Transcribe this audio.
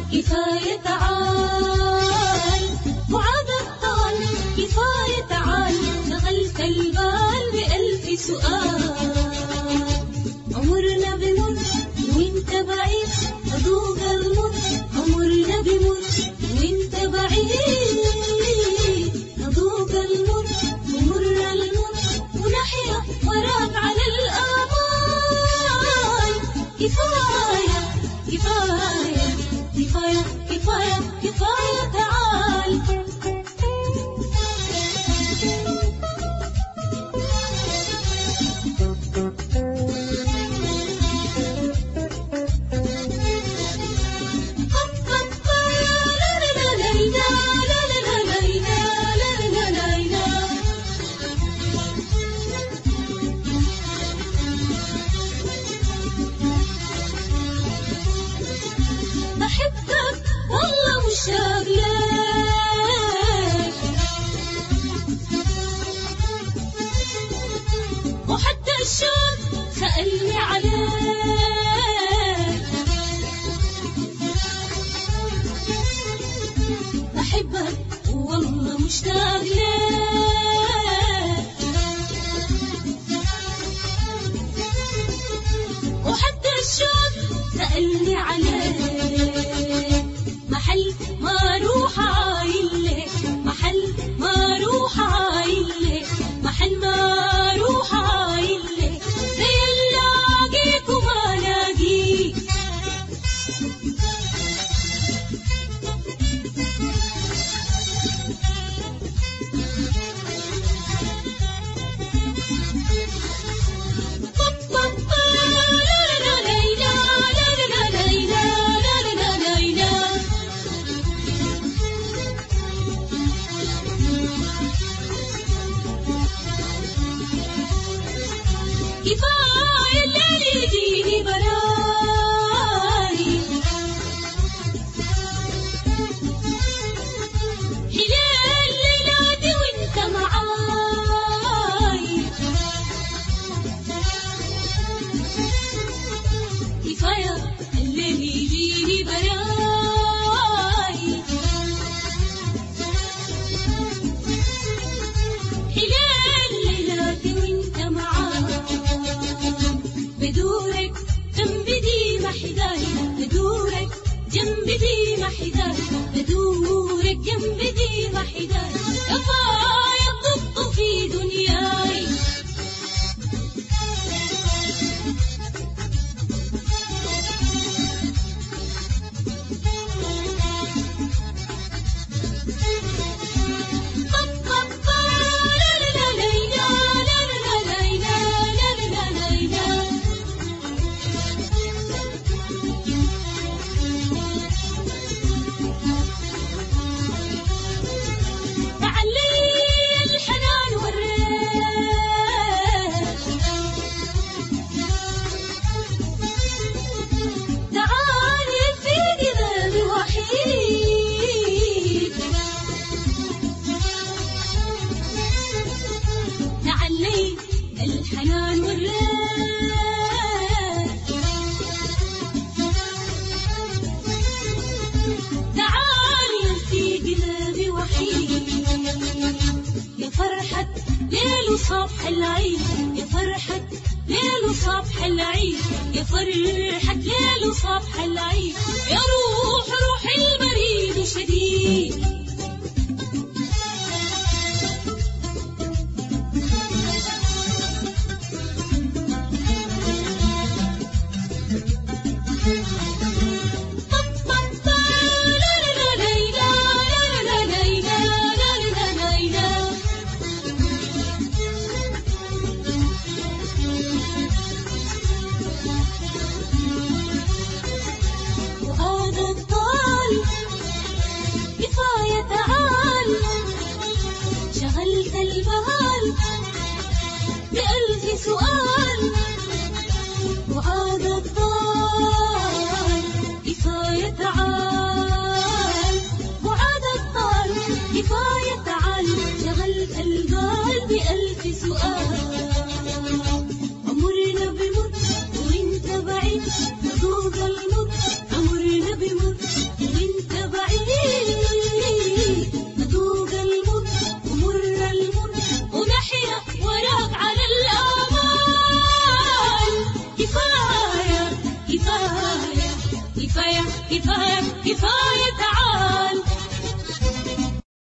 كفاية تعال وعاد الطال كفاية تعال شغلت البال بألف سؤال عمرنا بمر وانت بعيد أذوق المر عمرنا بمر وانت بعيد أذوق المر ومر المر ونحيا وراك على الآمال كفاية كفاية كفاية كفاية كفاية تعال بحبك والله مشتاق لك وحتى الشوق سألني عليك بحبك والله مشتاق لك وحتى الشوق سألني عليك محل ما اروح عايلك محل ما اروح عايلك محل ما اروح عايلك زي الاقيك وما لاقيك كفاية الليل يجيني براي حلال ليلاتي وانت معاي كفاية الليل يجيني براي حلال ليلاتي وانت معاي بدورك جنبي دي محداي بدورك جنبي دي محداي بدورك جنبي دي محداي كفاية الضبط في دنياي تعلي الحنان والريش تعالي في قلبي وحيد تعلي الحنان والريش تعالي في قلبي وحيد يا فرحة ليل وصبح العيد يا فرحة ليل وصبح العيد يا فرحة ليل وصبح العيد يا روح روح البريد شديد وهذا الطال كفاية تعال شغلت البال بألف سؤال وهذا الطال كفاية تعال وعاد الطال كفاية تعال شغلت البال بألف سؤال عمرنا بمر وانت بعيد ذوق المر عمرنا بمر وانت كفاية تعال